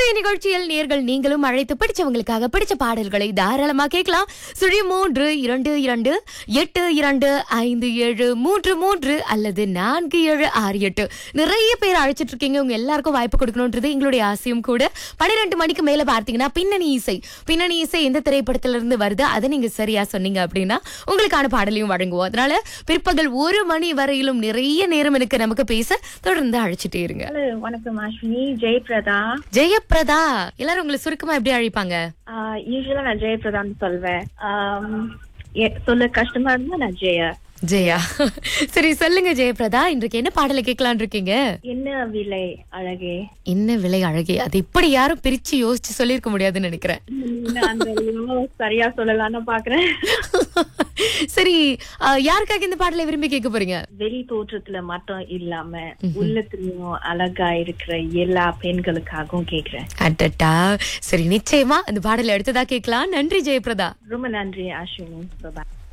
இன்றைய நிகழ்ச்சியில் நேர்கள் நீங்களும் அழைத்து பிடிச்சவங்களுக்காக பிடிச்ச பாடல்களை தாராளமா கேட்கலாம் சுழி மூன்று இரண்டு இரண்டு எட்டு இரண்டு ஐந்து ஏழு மூன்று மூன்று அல்லது நான்கு ஏழு ஆறு எட்டு நிறைய பேர் அழைச்சிட்டு இருக்கீங்க உங்க எல்லாருக்கும் வாய்ப்பு கொடுக்கணும்ன்றது எங்களுடைய ஆசையும் கூட பன்னிரெண்டு மணிக்கு மேல பார்த்தீங்கன்னா பின்னணி இசை பின்னணி இசை எந்த திரைப்படத்துல இருந்து வருது அதை நீங்க சரியா சொன்னீங்க அப்படின்னா உங்களுக்கான பாடலையும் வழங்குவோம் அதனால பிற்பகல் ஒரு மணி வரையிலும் நிறைய நேரம் இருக்கு நமக்கு பேச தொடர்ந்து அழைச்சிட்டே இருங்க ஹலோ வணக்கம் அஸ்வினி ஜெயபிரதா ஜெயப்பிரதா எல்லாரும் உங்களை சுருக்கமா எப்படி அழைப்பாங்க யூஸ்வலா நான் ஜெயபிரதான்னு சொல்வேன் ஆம், எ- சொல்ல கஷ்டமா இருந்தா நான் ஜெய ஜெயா சரி சொல்லுங்க ஜெயபிரதா இன்றைக்கு என்ன பாடலை கேட்கலான் இருக்கீங்க என்ன விலை அழகே என்ன விலை அழகே அது இப்படி யாரும் பிரிச்சு யோசிச்சு சொல்லியிருக்க முடியாதுன்னு நினைக்கிறேன் நான் அந்த விதமா சரியா சொல்லலாம்னு பாக்குறேன் சரி அஹ், யாருக்காக இந்த பாடலை விரும்பி கேட்க போறீங்க வெளி தோற்றத்துல மட்டும் இல்லாம உள்ளத்துலயும் அழகா இருக்கிற எல்லா பெண்களுக்காகவும் கேக்குறேன் அட்டட்டா சரி நிச்சயமா அந்த பாடலை அடுத்ததா கேட்கலாம் நன்றி ஜெயபிரதா ரொம்ப நன்றி அஸ்வினி பாய்